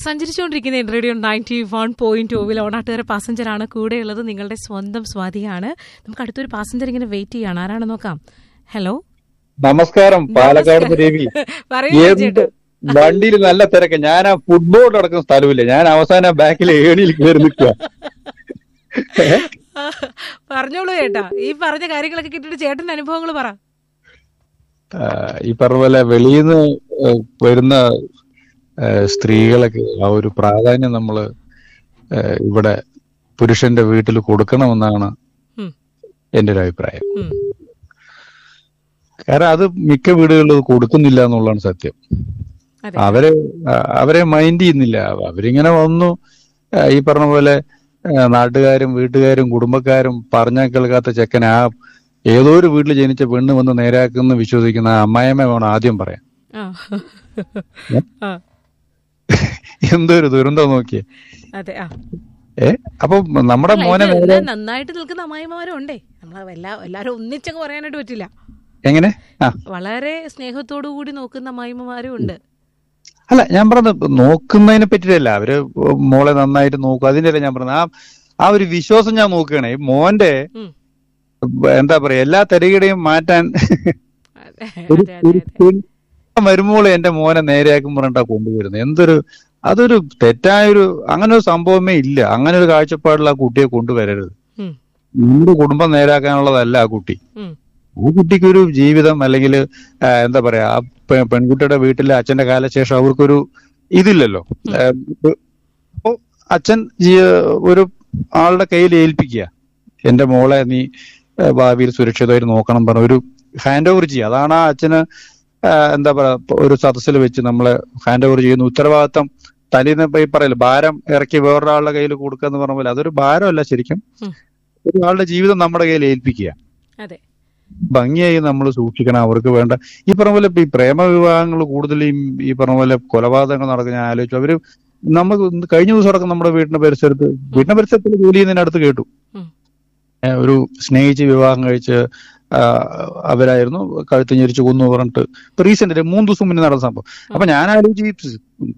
സഞ്ചരിച്ചുകൊണ്ടിരിക്കുന്ന radio ninety one point ടൂവിൽ ഓണാട്ടുകാരെ പാസഞ്ചറാണ് കൂടെയുള്ളത് നിങ്ങളുടെ സ്വന്തം സ്വാതിയാണ് നമുക്ക് അടുത്തൊരു പാസഞ്ചർ ഇങ്ങനെ വെയിറ്റ് ചെയ്യാണ് ആരാണ് നോക്കാം ഹലോ നമസ്കാരം പാലക്കാട് നിന്ന് രവി പറയൂ എന്ത് ചേട്ടാ വണ്ടിയിൽ നല്ല തിരക്ക് ഞാൻ ആ ഫുട്ബോൾ നടക്കുന്ന സ്ഥലമില്ല ഞാൻ അവസാനം ബാക്കിൽ ഏണിയിൽ കയറി നിൽക്കുക പറഞ്ഞോളൂ ചേട്ടാ ഈ പറഞ്ഞ കാര്യങ്ങളൊക്കെ കിട്ടിയിട്ട് ചേട്ടന്റെ അനുഭവങ്ങൾ പറ ഈ പറഞ്ഞ പോലെ വെളിയിൽ നിന്ന് വരുന്ന ആ, സ്ത്രീകളൊക്കെ ആ ഒരു പ്രാധാന്യം നമ്മള് ആ, ഇവിടെ പുരുഷന്റെ വീട്ടിൽ കൊടുക്കണമെന്നാണ് ഉം. എന്റെ ഒരു അഭിപ്രായം ഉം. കാരണം അത് മിക്ക വീടുകളിലും അത് കൊടുക്കുന്നില്ല എന്നുള്ളതാണ് സത്യം അതെ അവരെ അ- അവരെ മൈൻഡ് ചെയ്യുന്നില്ല അവരിങ്ങനെ വന്നു ആ, ഈ പറഞ്ഞ പോലെ ആ, നാട്ടുകാരും വീട്ടുകാരും കുടുംബക്കാരും പറഞ്ഞാൽ കേൾക്കാത്ത ചെക്കൻ ആ ഏതോ ഒരു വീട്ടിൽ ജനിച്ച പെണ്ണ് വന്ന് നേരാക്കുന്ന വിശ്വസിക്കുന്ന ആ അമ്മായിമ്മ വേണം ആദ്യം പറയാൻ ആ ആ, എന്തൊരു ദുരന്തം നോക്കിയേ അതെ ആ ഏ അപ്പൊ നമ്മുടെ അല്ല, മോനെ ഇത് നേരെ എല്ലാം നന്നായിട്ട് നിൽക്കുന്ന അമ്മായിമാരും ഉണ്ടേ നമ്മൾ എല്ലാ എല്ലാരും ഒന്നിച്ചങ്ങ് പറയാനായിട്ട് പറ്റില്ല എങ്ങനെ ആ വളരെ സ്നേഹത്തോടു കൂടി നോക്കുന്ന അമ്മായിമാരും ഉണ്ട് അല്ല ഞാൻ പറഞ്ഞത് നോക്കുന്നതിനെ പറ്റിയല്ല അവര് മോളെ നന്നായിട്ട് നോക്കും അതിന്റെ അല്ല ഞാൻ പറഞ്ഞത് ആ ആ ഒരു വിശ്വാസം ഞാൻ നോക്കുകയാണെ മോന്റെ ഉം. എന്താ പറയാ എല്ലാ തിരകിടെയും മാറ്റാൻ അതെ ഒരു അതെ അതെ ഒരു പെൺ മരുമോളെ എന്റെ മോനെ നേരെയാക്കും പറഞ്ഞിട്ടാ കൊണ്ടുവരുന്നത് എന്തൊരു അതൊരു തെറ്റായൊരു അങ്ങനെ ഒരു സംഭവമേ ഇല്ല അങ്ങനെ ഒരു കാഴ്ചപ്പാടിൽ ആ കുട്ടിയെ കൊണ്ടുവരരുത് ഉം, നമ്മുടെ കുടുംബം നേരാക്കാനുള്ളതല്ല ആ കുട്ടി ഉം, ആ കുട്ടിക്ക് ഒരു ജീവിതം അല്ലെങ്കിൽ എന്താ പറയാ ആ പെ- പെൺകുട്ടിയുടെ വീട്ടിലെ അച്ഛന്റെ കാലശേഷം അവർക്കൊരു ഇതില്ലല്ലോ ആ, അപ്പോ അച്ഛൻ ജീ- ഒരു ആളുടെ കയ്യിൽ ഏൽപ്പിക്കുക എന്റെ മോളെ നീ ആ, ഭാവിയിൽ സുരക്ഷിതമായിട്ട് നോക്കണം പറഞ്ഞ ഒരു ഹാൻഡ് ഓവർ ചെയ്യുക അതാണ് ആ അച്ഛന് ആ, എന്താ പറയാ ഇപ്പൊ ഒരു സദസ്സിൽ വെച്ച് നമ്മളെ ഹാൻഡ് ഓവർ ചെയ്യുന്ന ഉത്തരവാദിത്തം തലേന്ന് ഇപ്പൊ ഈ പറയല്ലോ ഭാരം ഇറക്കി വേറൊരാളുടെ കയ്യിൽ കൊടുക്കുക എന്ന് പറഞ്ഞ പോലെ അതൊരു ഭാരമല്ല ശരിക്കും ഉം. ഒരാളുടെ ജീവിതം നമ്മുടെ കയ്യിൽ ഏൽപ്പിക്കുക അതെ ഭംഗിയായി നമ്മൾ സൂക്ഷിക്കണം അവർക്ക് വേണ്ട ഈ പറഞ്ഞ പോലെ ഇപ്പൊ ഈ പ്രേമവിവാഹങ്ങൾ കൂടുതലും ഈ പറഞ്ഞ പോലെ കൊലപാതകങ്ങൾ നടക്കുന്ന ഞാൻ ആലോചിച്ചു അവര് നമുക്ക് കഴിഞ്ഞ ദിവസം അടക്കം നമ്മുടെ വീടിന്റെ പരിസരത്ത് വീടിന്റെ പരിസരത്തിൽ ജോലി ചെയ്യുന്നതിന് അടുത്ത് കേട്ടു ഉം. ഏ, ഒരു സ്നേഹിച്ച് വിവാഹം കഴിച്ച് ആ, അവരായിരുന്നു കഴുത്ത് ഞെരിച്ച് കൊന്നു പറഞ്ഞിട്ട് ഇപ്പൊ റീസെന്റ് മൂന്ന് ദിവസം മുന്നേ നടന്ന സംഭവം അപ്പൊ ഞാൻ ആലോചിച്ച് ഈ